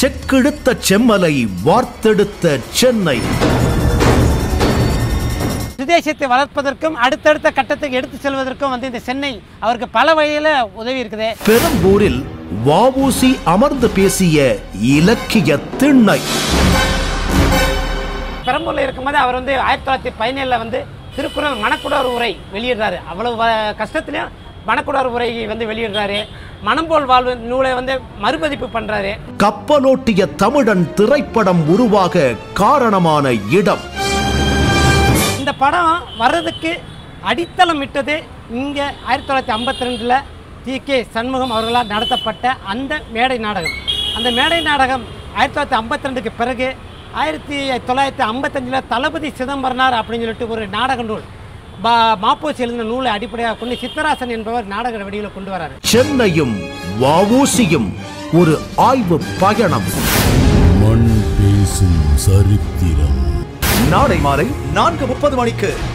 செக்கிழுத்த செம்மலை வார்த்தெடுத்த சென்னை சுதேசத்தை வளர்ப்பதற்கும் அடுத்தடுத்த கட்டத்துக்கு எடுத்து செல்வதற்கும் வந்து இந்த சென்னை அவருக்கு பல வழியில் உதவி இருக்குது பெரம்பூரில் வாவூசி அமர்ந்து பேசிய இலக்கிய திண்ணை பெரம்பூரில் இருக்கும்போது அவர் வந்து ஆயிரத்தி தொள்ளாயிரத்தி பதினேழில் வந்து திருக்குறள் மணக்குடார் உரை வெளியிடுறாரு அவ்வளவு வ- கஷ்டத்துலையும் மணக்குடார் உரை வந்து வெளியிடுறாரு மனம் போல் வாழ்வு நூலை வந்து மறுபதிப்பு பண்ணுறாரு கப்பலோட்டிய தமிழன் திரைப்படம் உருவாக காரணமான இடம் இந்த படம் வர்றதுக்கு அடித்தளம் இட்டது இங்கே ஆயிரத்தி தொள்ளாயிரத்தி ஐம்பத்தி ரெண்டில் டி கே சண்முகம் அவர்களால் நடத்தப்பட்ட அந்த மேடை நாடகம் அந்த மேடை நாடகம் ஆயிரத்தி தொள்ளாயிரத்தி ஐம்பத்தி ரெண்டுக்கு பிறகு ஆயிரத்தி தொள்ளாயிரத்தி ஐம்பத்தஞ்சில் தளபதி சிதம்பரனார் அப்படின்னு சொல்லிட்டு ஒரு நாடக நூல் பா மாப்போசி எழுதின நூலை அடிப்படையாக கொண்டு சித்தராசன் என்பவர் நாடக வடிவில் கொண்டு வராரு சென்னையும் வாவூசியும் ஒரு ஆய்வு பயணம் மண் பேசும் சரித்திரம் நாளை மாலை நான்கு முப்பது மணிக்கு